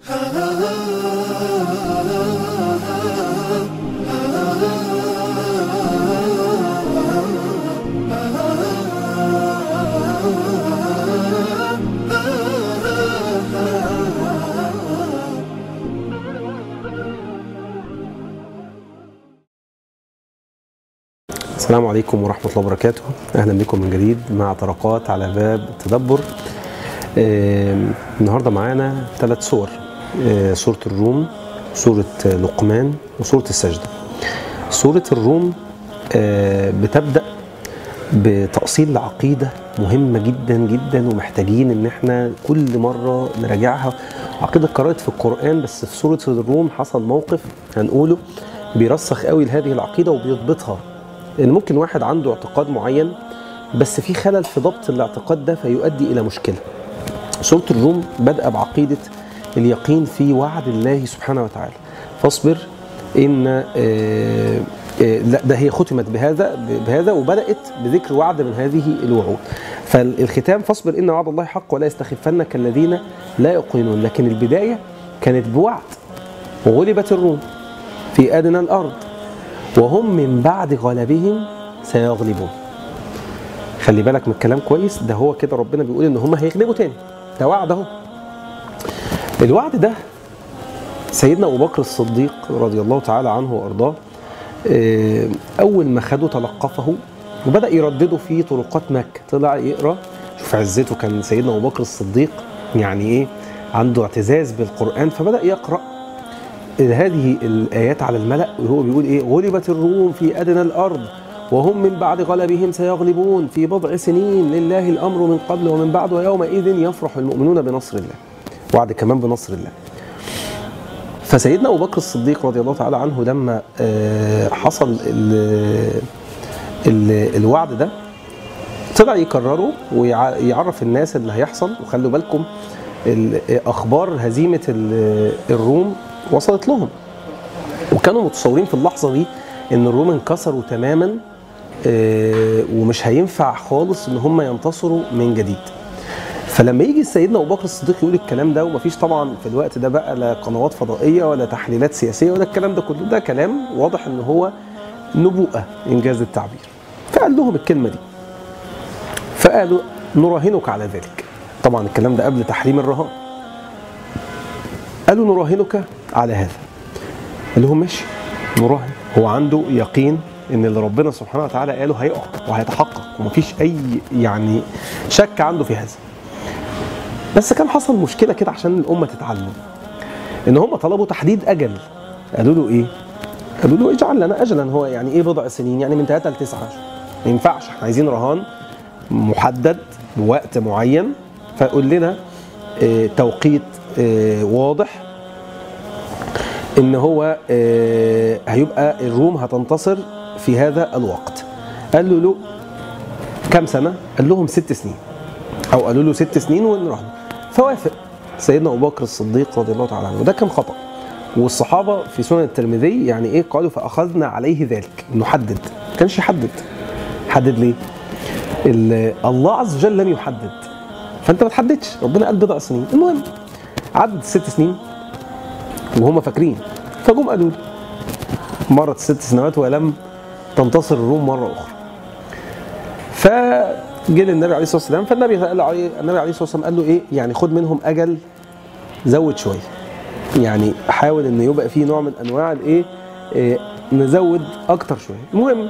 السلام عليكم ورحمة الله وبركاته أهلا بكم من جديد مع طرقات على باب التدبر آه، النهاردة معانا ثلاث سور آه، سورة الروم سورة لقمان وسورة السجدة سورة الروم آه، بتبدأ بتأصيل العقيدة مهمة جدا جدا ومحتاجين ان احنا كل مرة نراجعها عقيدة اتكررت في القرآن بس في سورة الروم حصل موقف هنقوله بيرسخ قوي لهذه العقيدة وبيضبطها ان ممكن واحد عنده اعتقاد معين بس في خلل في ضبط الاعتقاد ده فيؤدي الى مشكله. سوره الروم بادئه بعقيده اليقين في وعد الله سبحانه وتعالى. فاصبر ان آه، آه، لا ده هي ختمت بهذا بهذا وبدات بذكر وعد من هذه الوعود. فالختام فاصبر ان وعد الله حق ولا يستخفنك الذين لا يقينون لكن البدايه كانت بوعد وغلبت الروم في ادنى الارض وهم من بعد غلبهم سيغلبون خلي بالك من الكلام كويس ده هو كده ربنا بيقول ان هم هيغلبوا تاني ده وعد اهو الوعد ده سيدنا ابو بكر الصديق رضي الله تعالى عنه وارضاه آه، اول ما خده تلقفه وبدا يردده في طرقات مكه طلع يقرا شوف عزته كان سيدنا ابو بكر الصديق يعني ايه عنده اعتزاز بالقران فبدا يقرا هذه الآيات على الملأ وهو بيقول إيه غلبت الروم في أدنى الأرض وهم من بعد غلبهم سيغلبون في بضع سنين لله الأمر من قبل ومن بعد ويومئذ يفرح المؤمنون بنصر الله وعد كمان بنصر الله فسيدنا أبو بكر الصديق رضي الله تعالى عنه لما آه، حصل ال- ال- الوعد ده طلع يكرره ويعرف الناس اللي هيحصل وخلوا بالكم ال- اخبار هزيمه ال- الروم وصلت لهم وكانوا متصورين في اللحظه دي ان الروم انكسروا تماما آه، ومش هينفع خالص ان هم ينتصروا من جديد فلما يجي سيدنا ابو بكر الصديق يقول الكلام ده ومفيش طبعا في الوقت ده بقى لا قنوات فضائيه ولا تحليلات سياسيه ولا الكلام ده كله ده كلام واضح ان هو نبوءه انجاز التعبير فقال لهم الكلمه دي فقالوا نراهنك على ذلك طبعا الكلام ده قبل تحريم الرهان قالوا نراهنك على هذا قال لهم ماشي نراهن هو عنده يقين ان اللي ربنا سبحانه وتعالى قاله هيقع وهيتحقق ومفيش اي يعني شك عنده في هذا بس كان حصل مشكله كده عشان الامه تتعلم ان هم طلبوا تحديد اجل قالوا له ايه قالوا له اجعل لنا اجلا هو يعني ايه بضع سنين يعني من 3 ل 9 ما ينفعش احنا عايزين رهان محدد بوقت معين فقول لنا آه، توقيت آه، واضح ان هو آه، هيبقى الروم هتنتصر في هذا الوقت قال له له كم سنه قال لهم ست سنين او قالوا له ست سنين ونرهن فوافق سيدنا ابو بكر الصديق رضي الله تعالى عنه وده كان خطا والصحابه في سنن الترمذي يعني ايه قالوا فاخذنا عليه ذلك نحدد ما كانش يحدد حدد ليه ال- الله عز وجل لم يحدد فانت ما تحددش ربنا قال بضع سنين المهم عدت الست سنين وهم فاكرين فجم قالوا له مرت الست سنوات ولم تنتصر الروم مره اخرى فجه للنبي عليه الصلاه والسلام فالنبي قال له عليه النبي عليه الصلاه والسلام قال له ايه يعني خد منهم اجل زود شويه يعني حاول ان يبقى في نوع من انواع الايه إيه، نزود اكتر شويه المهم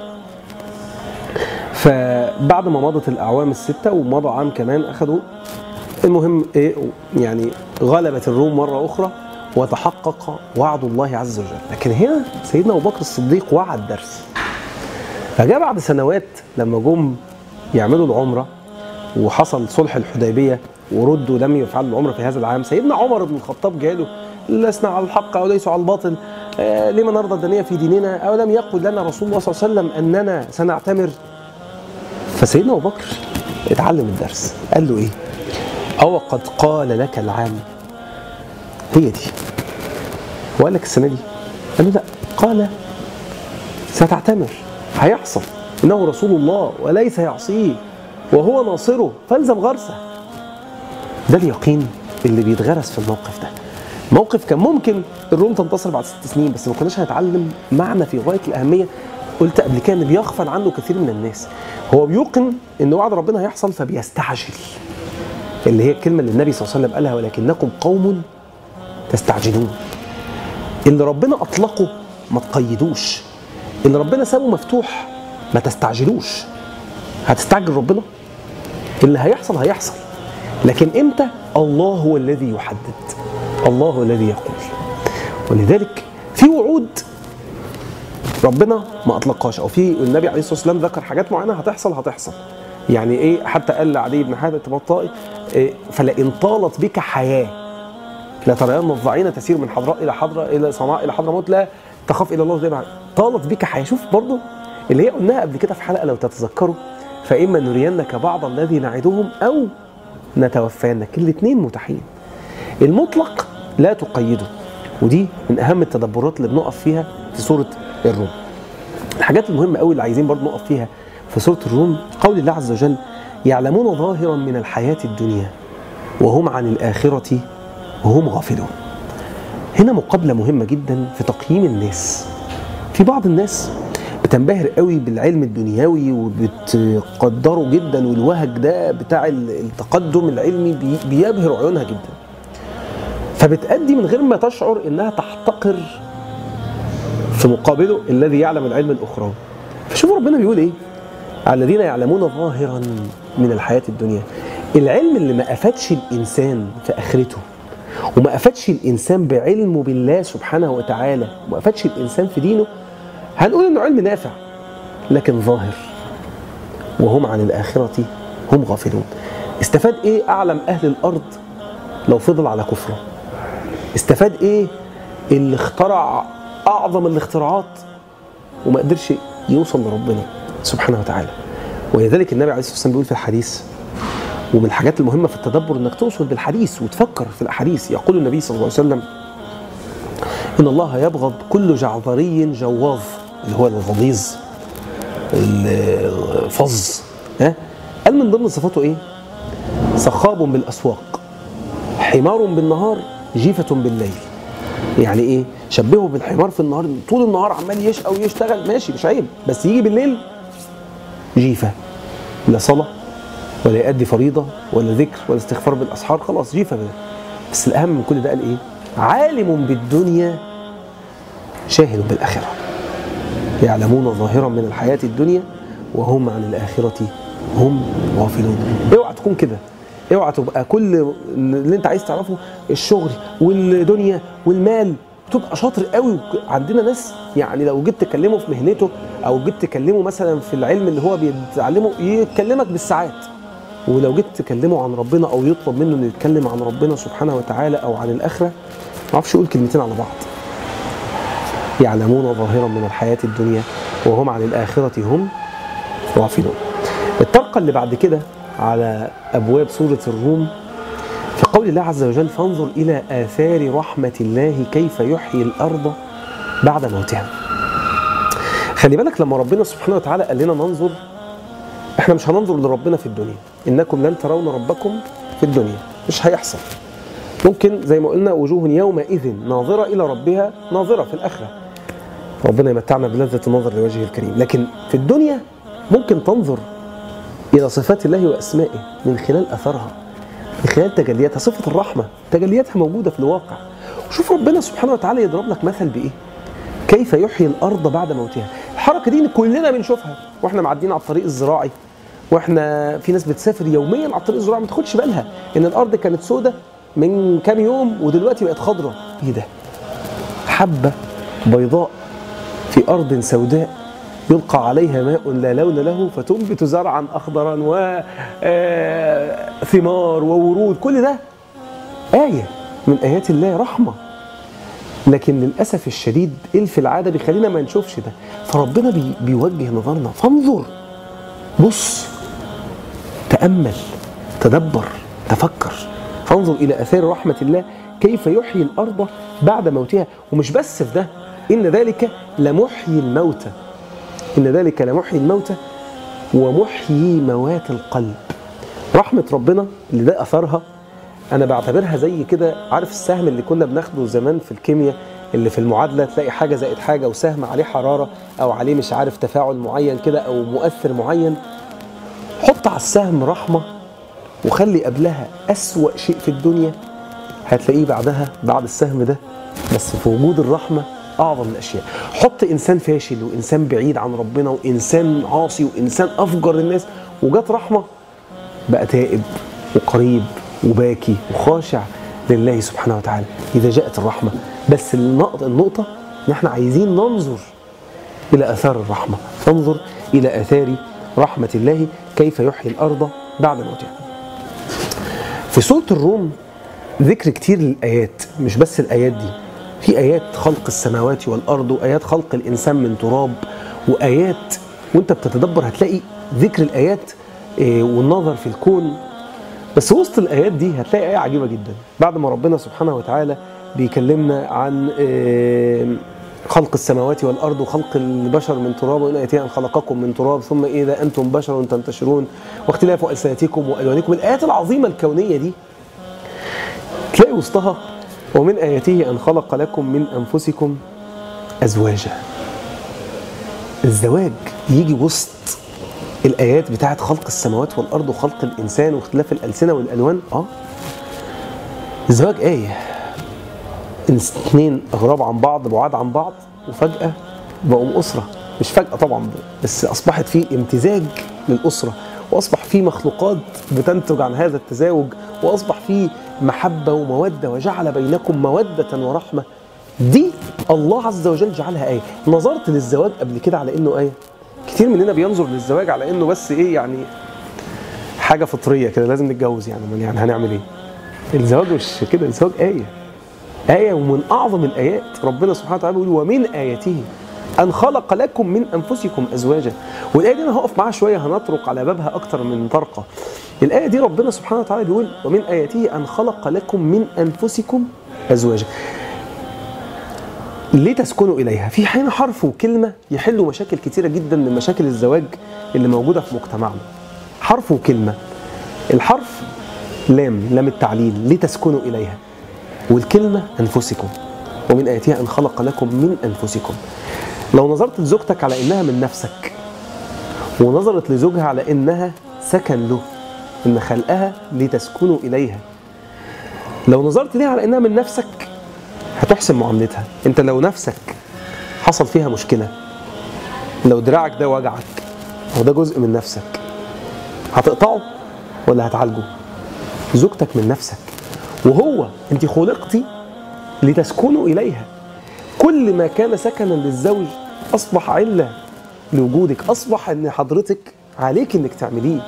فبعد ما مضت الاعوام السته ومضى عام كمان اخذوا المهم ايه يعني غلبت الروم مره اخرى وتحقق وعد الله عز وجل لكن هنا سيدنا ابو بكر الصديق وعد درس فجاء بعد سنوات لما جم يعملوا العمره وحصل صلح الحديبيه وردوا لم يفعلوا العمره في هذا العام سيدنا عمر بن الخطاب جاله لسنا على الحق او ليسوا على الباطل آه لما نرضى الدنيا في ديننا او لم يقل لنا رسول الله صلى الله عليه وسلم اننا سنعتمر فسيدنا ابو بكر اتعلم الدرس قال له ايه او قد قال لك العام هي دي وقال لك السنه دي قال له لا قال ستعتمر هيحصل انه رسول الله وليس يعصيه وهو ناصره فالزم غرسه ده اليقين اللي بيتغرس في الموقف ده موقف كان ممكن الروم تنتصر بعد ست سنين بس ما كناش هنتعلم معنى في غايه الاهميه قلت قبل كده ان بيغفل عنه كثير من الناس هو بيوقن ان وعد ربنا هيحصل فبيستعجل اللي هي الكلمه اللي النبي صلى الله عليه وسلم قالها ولكنكم قوم تستعجلون اللي ربنا اطلقه ما تقيدوش اللي ربنا سابه مفتوح ما تستعجلوش هتستعجل ربنا اللي هيحصل هيحصل لكن امتى الله هو الذي يحدد الله هو الذي يقول ولذلك في وعود ربنا ما اطلقهاش او في النبي عليه الصلاه والسلام ذكر حاجات معينه هتحصل هتحصل يعني ايه حتى قال لعلي بن حاتم الطائي إيه فلئن طالت بك حياه لا ترين الضعينه تسير من حضراء الى حضره الى صنعاء الى حضرموت لا تخاف الى الله زي ما طالت بك حياه شوف برضه اللي هي قلناها قبل كده في حلقه لو تتذكروا فاما نرينك بعض الذي نعدهم او نتوفانك الاثنين متاحين المطلق لا تقيده ودي من اهم التدبرات اللي بنقف فيها في سوره الروم الحاجات المهمه قوي اللي عايزين برضه نقف فيها في سوره الروم قول الله عز وجل يعلمون ظاهرا من الحياه الدنيا وهم عن الاخره وهم غافلون هنا مقابله مهمه جدا في تقييم الناس في بعض الناس بتنبهر قوي بالعلم الدنيوي وبتقدره جدا والوهج ده بتاع التقدم العلمي بي- بيبهر عيونها جدا فبتأدي من غير ما تشعر انها تحتقر في مقابله الذي يعلم العلم الاخروي فشوفوا ربنا بيقول ايه الذين يعلمون ظاهرا من الحياه الدنيا العلم اللي ما افادش الانسان في اخرته وما افادش الانسان بعلمه بالله سبحانه وتعالى وما افادش الانسان في دينه هنقول انه علم نافع لكن ظاهر وهم عن الاخره هم غافلون استفاد ايه اعلم اهل الارض لو فضل على كفره استفاد ايه اللي اخترع اعظم الاختراعات وما قدرش يوصل لربنا سبحانه وتعالى ولذلك النبي عليه الصلاه والسلام بيقول في الحديث ومن الحاجات المهمه في التدبر انك توصل بالحديث وتفكر في الاحاديث يقول النبي صلى الله عليه وسلم ان الله يبغض كل جعذري جواظ اللي هو الغليظ الفظ ها قال من ضمن صفاته ايه صخاب بالاسواق حمار بالنهار جيفة بالليل يعني ايه شبهه بالحمار في النهار طول النهار عمال يشقى ويشتغل ماشي مش عيب بس يجي بالليل جيفة لا صلاة ولا يأدي فريضة ولا ذكر ولا استغفار بالأسحار خلاص جيفة بده بس الأهم من كل ده قال إيه عالم بالدنيا شاهد بالآخرة يعلمون ظاهرا من الحياة الدنيا وهم عن الآخرة هم غافلون اوعى تكون كده اوعى تبقى كل اللي انت عايز تعرفه الشغل والدنيا والمال تبقى شاطر قوي عندنا ناس يعني لو جيت تكلمه في مهنته او جيت تكلمه مثلا في العلم اللي هو بيتعلمه يكلمك بالساعات ولو جيت تكلمه عن ربنا او يطلب منه انه يتكلم عن ربنا سبحانه وتعالى او عن الاخره ما يعرفش يقول كلمتين على بعض يعلمون ظاهرا من الحياه الدنيا وهم عن الاخره هم غافلون الطرقه اللي بعد كده على ابواب سوره الروم في قول الله عز وجل فانظر الى اثار رحمه الله كيف يحيي الارض بعد موتها خلي بالك لما ربنا سبحانه وتعالى قال لنا ننظر احنا مش هننظر لربنا في الدنيا انكم لن ترون ربكم في الدنيا مش هيحصل ممكن زي ما قلنا وجوه يومئذ ناظره الى ربها ناظره في الاخره ربنا يمتعنا بلذة النظر لوجهه الكريم لكن في الدنيا ممكن تنظر إلى صفات الله وأسمائه من خلال أثرها من خلال تجلياتها صفة الرحمة تجلياتها موجودة في الواقع وشوف ربنا سبحانه وتعالى يضرب لك مثل بإيه كيف يحيي الأرض بعد موتها الحركة دي كلنا بنشوفها وإحنا معديين على الطريق الزراعي واحنا في ناس بتسافر يوميا على الطريق الزراعي ما تاخدش بالها ان الارض كانت سودة من كام يوم ودلوقتي بقت خضراء ايه ده حبه بيضاء في ارض سوداء يلقى عليها ماء لا لون له فتنبت زرعا اخضرا وثمار وورود كل ده ايه من ايات الله رحمه لكن للاسف الشديد ايه في العاده بيخلينا ما نشوفش ده فربنا بي بيوجه نظرنا فانظر بص تامل تدبر تفكر فانظر الى اثار رحمه الله كيف يحيي الارض بعد موتها ومش بس في ده ان ذلك لمحيي الموتى ان ذلك لمحيي الموتى ومحيي موات القلب رحمه ربنا اللي ده اثرها انا بعتبرها زي كده عارف السهم اللي كنا بناخده زمان في الكيمياء اللي في المعادله تلاقي حاجه زائد حاجه وسهم عليه حراره او عليه مش عارف تفاعل معين كده او مؤثر معين حط على السهم رحمه وخلي قبلها اسوا شيء في الدنيا هتلاقيه بعدها بعد السهم ده بس في وجود الرحمه اعظم الاشياء حط انسان فاشل وانسان بعيد عن ربنا وانسان عاصي وانسان افجر الناس وجات رحمه بقى تائب وقريب وباكي وخاشع لله سبحانه وتعالى اذا جاءت الرحمه بس النقطه النقطه ان احنا عايزين ننظر الى اثار الرحمه ننظر الى اثار رحمه الله كيف يحيي الارض بعد موتها في سوره الروم ذكر كتير للايات مش بس الايات دي في ايات خلق السماوات والارض وايات خلق الانسان من تراب وايات وانت بتتدبر هتلاقي ذكر الايات آه، والنظر في الكون بس وسط الايات دي هتلاقي ايه عجيبه جدا بعد ما ربنا سبحانه وتعالى بيكلمنا عن آه، خلق السماوات والارض وخلق البشر من تراب وان اتي ان خلقكم من تراب ثم اذا انتم بشر تنتشرون واختلاف السنتكم والوانكم الايات العظيمه الكونيه دي تلاقي وسطها ومن آياته أن خلق لكم من أنفسكم أزواجا الزواج يجي وسط الآيات بتاعت خلق السماوات والأرض وخلق الإنسان واختلاف الألسنة والألوان آه الزواج آية اثنين أغراب عن بعض بعاد عن بعض وفجأة بقوا أسرة مش فجأة طبعا بس أصبحت في امتزاج للأسرة وأصبح في مخلوقات بتنتج عن هذا التزاوج وأصبح في محبة ومودة وجعل بينكم مودة ورحمة دي الله عز وجل جعلها آية نظرت للزواج قبل كده على إنه آية كتير مننا بينظر للزواج على إنه بس إيه يعني حاجة فطرية كده لازم نتجوز يعني من يعني هنعمل إيه الزواج مش كده الزواج آية آية ومن أعظم الآيات ربنا سبحانه وتعالى بيقول ومن آياته أن خلق لكم من أنفسكم أزواجا والآية دي أنا هقف معاها شوية هنطرق على بابها أكتر من طرقة الآية دي ربنا سبحانه وتعالى بيقول ومن آياته أن خلق لكم من أنفسكم أزواجا ليه تسكنوا إليها؟ في حين حرف وكلمة يحلوا مشاكل كتيرة جدا من مشاكل الزواج اللي موجودة في مجتمعنا حرف وكلمة الحرف لام لام التعليل ليه تسكنوا إليها والكلمة أنفسكم ومن آياتها أن خلق لكم من أنفسكم لو نظرت لزوجتك على إنها من نفسك ونظرت لزوجها على إنها سكن له إن خلقها لتسكنوا إليها لو نظرت ليها على إنها من نفسك هتحسن معاملتها أنت لو نفسك حصل فيها مشكلة لو دراعك ده وجعك أو ده جزء من نفسك هتقطعه ولا هتعالجه زوجتك من نفسك وهو انت خلقتي لتسكنوا اليها كل ما كان سكنا للزوج اصبح عله لوجودك اصبح ان حضرتك عليك انك تعمليه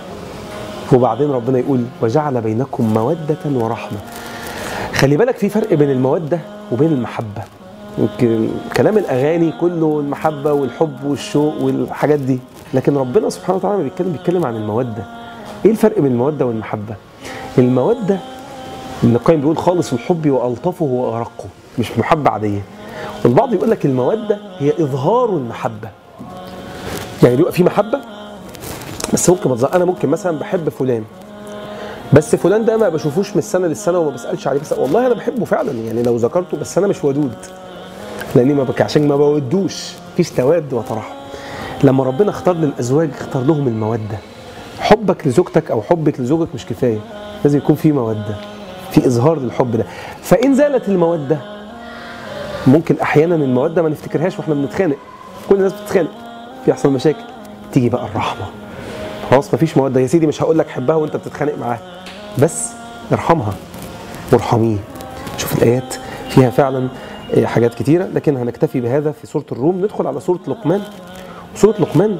وبعدين ربنا يقول وجعل بينكم موده ورحمه خلي بالك في فرق بين الموده وبين المحبه يمكن كلام الاغاني كله المحبه والحب والشوق والحاجات دي لكن ربنا سبحانه وتعالى بيتكلم بيتكلم عن الموده ايه الفرق بين الموده والمحبه الموده ابن القيم بيقول خالص الحب والطفه وارقه مش محبه عاديه والبعض يقول لك الموده هي اظهار المحبه يعني بيبقى في محبه بس ممكن بتظهر انا ممكن مثلا بحب فلان بس فلان ده ما بشوفوش من السنه للسنه وما بسالش عليه بس والله انا بحبه فعلا يعني لو ذكرته بس انا مش ودود لاني ما بك عشان ما بودوش فيش تواد وترحم لما ربنا اختار للازواج اختار لهم الموده حبك لزوجتك او حبك لزوجك مش كفايه لازم يكون في موده في اظهار للحب ده فان زالت الموده ممكن احيانا الموده ما نفتكرهاش واحنا بنتخانق كل الناس بتتخانق بيحصل مشاكل تيجي بقى الرحمه خلاص مفيش موده يا سيدي مش هقول لك حبها وانت بتتخانق معاها بس ارحمها وارحميه شوف الايات فيها فعلا حاجات كتيره لكن هنكتفي بهذا في سوره الروم ندخل على سوره لقمان سوره لقمان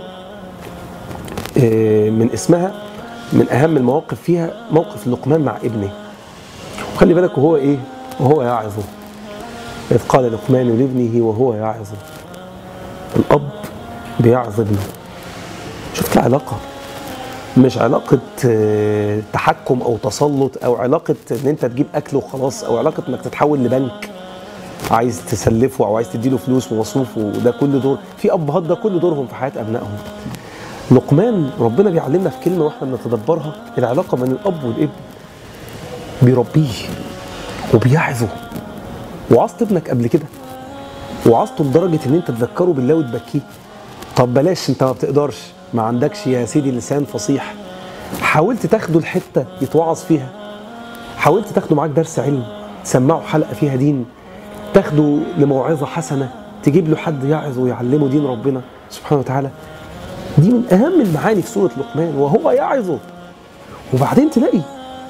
من اسمها من اهم المواقف فيها موقف لقمان مع ابنه وخلي بالك وهو ايه وهو يعظه اذ قال لقمان لابنه وهو يعظه الاب بيعظ ابنه شفت العلاقه مش علاقة تحكم أو تسلط أو علاقة إن أنت تجيب أكل وخلاص أو علاقة إنك تتحول لبنك عايز تسلفه أو عايز تديله فلوس ومصروف وده كل دور في أبهات ده كل دورهم في حياة أبنائهم لقمان ربنا بيعلمنا في كلمة واحنا بنتدبرها العلاقة بين الأب والابن بيربيه وبيعظه وعظت ابنك قبل كده وعظته لدرجه ان انت تذكره بالله وتبكيه طب بلاش انت ما بتقدرش ما عندكش يا سيدي لسان فصيح حاولت تاخده الحته يتوعظ فيها حاولت تاخده معاك درس علم تسمعه حلقه فيها دين تاخده لموعظه حسنه تجيب له حد يعظه ويعلمه دين ربنا سبحانه وتعالى دي من اهم المعاني في سوره لقمان وهو يعظه وبعدين تلاقي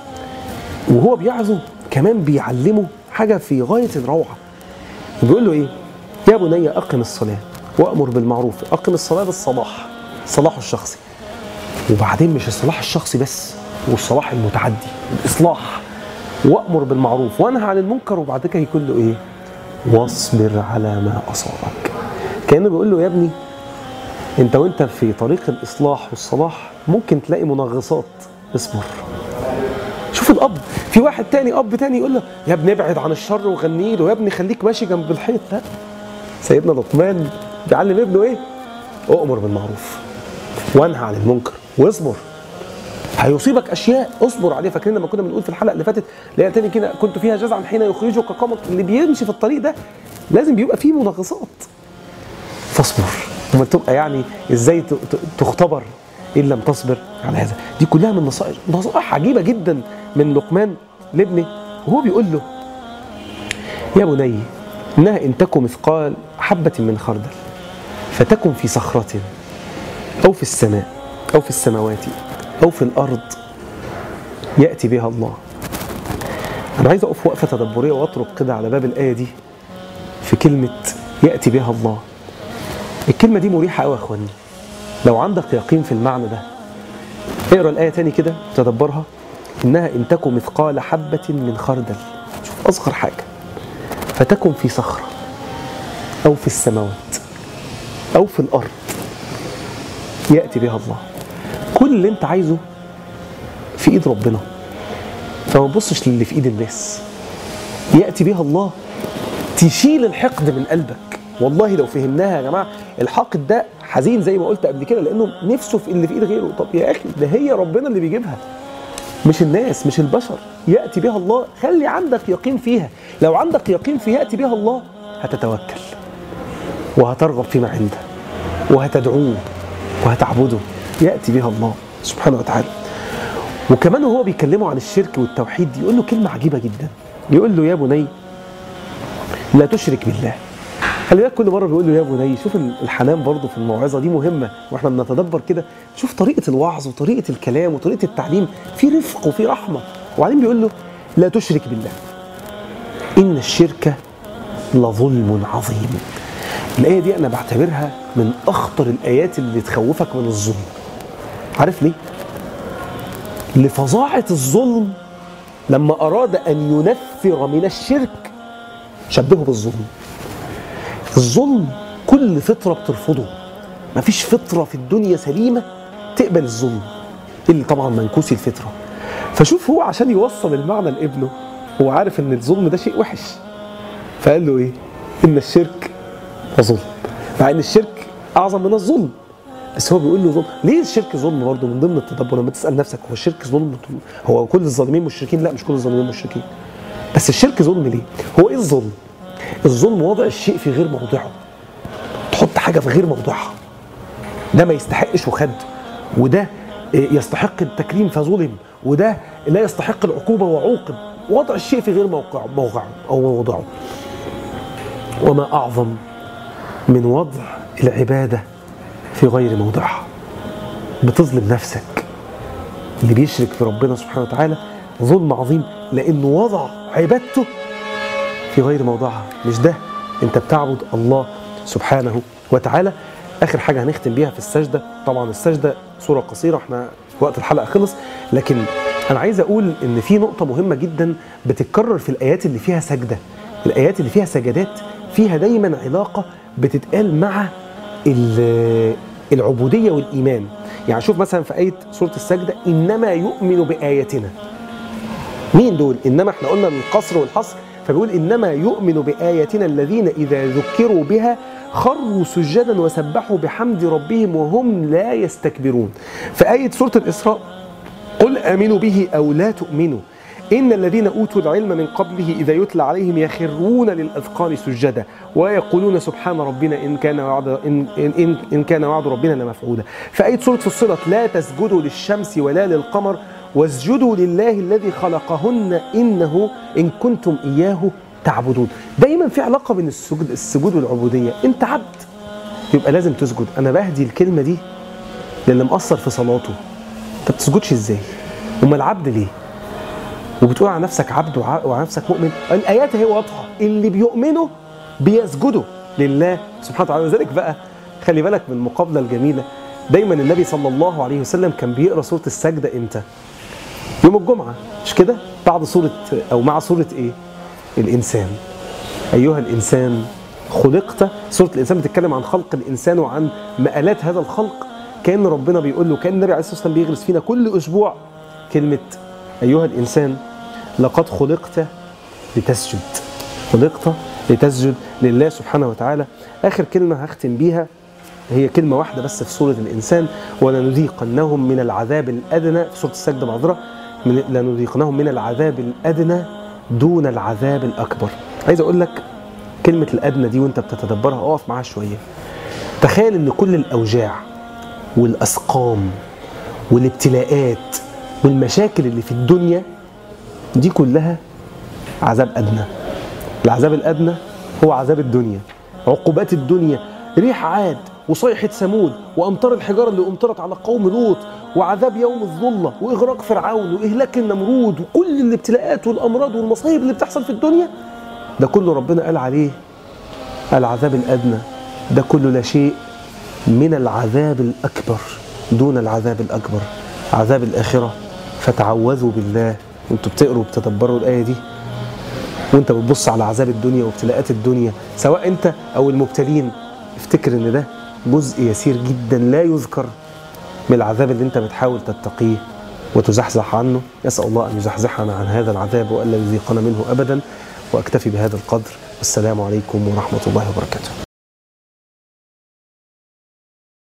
وهو بيعظه كمان بيعلمه حاجه في غايه الروعه بيقول له ايه يا بني اقم الصلاه وامر بالمعروف اقم الصلاه بالصلاح صلاحه الشخصي وبعدين مش الصلاح الشخصي بس والصلاح المتعدي الاصلاح وامر بالمعروف وانهى عن المنكر وبعد كده يقول له ايه واصبر على ما اصابك كانه بيقول له يا ابني انت وانت في طريق الاصلاح والصلاح ممكن تلاقي منغصات اصبر شوف الاب في واحد تاني اب تاني يقول له يا ابني ابعد عن الشر وغني له يا ابني خليك ماشي جنب الحيط لا سيدنا لقمان بيعلم ابنه ايه اؤمر بالمعروف وانهى عن المنكر واصبر هيصيبك اشياء اصبر عليها فاكرين لما كنا بنقول في الحلقه اللي فاتت اللي هي تاني كده كنت فيها جزعا حين يخرجك قمك اللي بيمشي في الطريق ده لازم بيبقى فيه منغصات فاصبر وما تبقى يعني ازاي ت- ت- تختبر ان لم تصبر على هذا دي كلها من نصائح نصائح عجيبه جدا من لقمان لابنه وهو بيقول له يا بني انها ان تك مثقال حبه من خردل فتكن في صخره او في السماء او في السماوات او في الارض ياتي بها الله انا عايز اقف وقفه تدبريه واطرق كده على باب الايه دي في كلمه ياتي بها الله الكلمه دي مريحه قوي يا اخواني لو عندك يقين في المعنى ده اقرا الايه تاني كده تدبرها انها ان تكن مثقال حبه من خردل شوف اصغر حاجه فتكن في صخره او في السماوات او في الارض ياتي بها الله كل اللي انت عايزه في ايد ربنا فما تبصش للي في ايد الناس ياتي بها الله تشيل الحقد من قلبك والله لو فهمناها يا جماعه الحاقد ده حزين زي ما قلت قبل كده لانه نفسه في اللي في ايد غيره طب يا اخي ده هي ربنا اللي بيجيبها مش الناس مش البشر ياتي بها الله خلي عندك يقين فيها لو عندك يقين في ياتي بها الله هتتوكل وهترغب فيما عنده وهتدعوه وهتعبده ياتي بها الله سبحانه وتعالى وكمان وهو بيكلمه عن الشرك والتوحيد يقول له كلمه عجيبه جدا يقول له يا بني لا تشرك بالله خلي بالك كل مره بيقول له يا بني شوف الحنان برضه في الموعظه دي مهمه واحنا بنتدبر كده شوف طريقه الوعظ وطريقه الكلام وطريقه التعليم في رفق وفي رحمه وبعدين بيقول له لا تشرك بالله ان الشرك لظلم عظيم الايه دي انا بعتبرها من اخطر الايات اللي تخوفك من الظلم عارف ليه لفظاعه الظلم لما اراد ان ينفر من الشرك شبهه بالظلم الظلم كل فطره بترفضه مفيش فطره في الدنيا سليمه تقبل الظلم اللي طبعا منكوس الفطره فشوف هو عشان يوصل المعنى لابنه هو عارف ان الظلم ده شيء وحش فقال له ايه ان الشرك ظلم مع ان الشرك اعظم من الظلم بس هو بيقول له ظلم ليه الشرك ظلم برضه من ضمن التدبر لما تسال نفسك هو الشرك ظلم هو كل الظالمين مشركين لا مش كل الظالمين مشركين بس الشرك ظلم ليه هو ايه الظلم الظلم وضع الشيء في غير موضعه تحط حاجه في غير موضعها ده ما يستحقش وخد وده يستحق التكريم فظلم وده لا يستحق العقوبه وعوقب وضع الشيء في غير موقعه موقعه او موضعه وما اعظم من وضع العباده في غير موضعها بتظلم نفسك اللي بيشرك في ربنا سبحانه وتعالى ظلم عظيم لانه وضع عبادته في غير موضعها مش ده انت بتعبد الله سبحانه وتعالى اخر حاجه هنختم بيها في السجده طبعا السجده صوره قصيره احنا وقت الحلقه خلص لكن انا عايز اقول ان في نقطه مهمه جدا بتتكرر في الايات اللي فيها سجده الايات اللي فيها سجدات فيها دايما علاقه بتتقال مع العبوديه والايمان يعني شوف مثلا في ايه سوره السجده انما يؤمن باياتنا مين دول انما احنا قلنا القصر والحصر فبيقول انما يؤمن باياتنا الذين اذا ذكروا بها خروا سجدا وسبحوا بحمد ربهم وهم لا يستكبرون في ايه سوره الاسراء قل امنوا به او لا تؤمنوا إن الذين أوتوا العلم من قبله إذا يتلى عليهم يخرون للأذقان سجدا ويقولون سبحان ربنا إن كان وعد إن إن, إن كان وعد ربنا لمفعولا فآية سورة فصلت لا تسجدوا للشمس ولا للقمر واسجدوا لله الذي خلقهن إنه إن كنتم إياه تعبدون دايما في علاقة بين السجود السجود والعبودية أنت عبد يبقى لازم تسجد أنا بهدي الكلمة دي للي مقصر في صلاته أنت بتسجدش إزاي؟ أمال العبد ليه؟ وبتقول على نفسك عبد وع- وعلى نفسك مؤمن الايات هي واضحه اللي بيؤمنوا بيسجدوا لله سبحانه وتعالى لذلك بقى خلي بالك من المقابله الجميله دايما النبي صلى الله عليه وسلم كان بيقرا سوره السجده امتى يوم الجمعه مش كده بعد سوره او مع سوره ايه الانسان ايها الانسان خلقت سوره الانسان بتتكلم عن خلق الانسان وعن مآلات هذا الخلق كان ربنا بيقول له كان النبي عليه الصلاه والسلام بيغرس فينا كل اسبوع كلمه ايها الانسان لقد خلقت لتسجد خلقت لتسجد لله سبحانه وتعالى اخر كلمه هختم بيها هي كلمة واحدة بس في سورة الإنسان ولنذيقنهم من العذاب الأدنى في سورة السجدة معذرة من- لنذيقنهم من العذاب الأدنى دون العذاب الأكبر عايز أقول لك كلمة الأدنى دي وأنت بتتدبرها أقف معاها شوية تخيل إن كل الأوجاع والأسقام والابتلاءات والمشاكل اللي في الدنيا دي كلها عذاب أدنى العذاب الأدنى هو عذاب الدنيا عقوبات الدنيا ريح عاد وصيحة ثمود وأمطار الحجارة اللي أمطرت على قوم لوط وعذاب يوم الظلة وإغراق فرعون وإهلاك النمرود وكل الابتلاءات والأمراض والمصايب اللي بتحصل في الدنيا ده كله ربنا قال عليه العذاب الأدنى ده كله لا شيء من العذاب الأكبر دون العذاب الأكبر عذاب الآخرة فتعوذوا بالله وانتوا بتقروا وبتدبروا الآية دي وانت بتبص على عذاب الدنيا وابتلاءات الدنيا سواء انت او المبتلين افتكر ان ده جزء يسير جدا لا يذكر من العذاب اللي انت بتحاول تتقيه وتزحزح عنه نسأل الله أن يزحزحنا عن هذا العذاب وألا يذيقنا منه أبدا وأكتفي بهذا القدر والسلام عليكم ورحمة الله وبركاته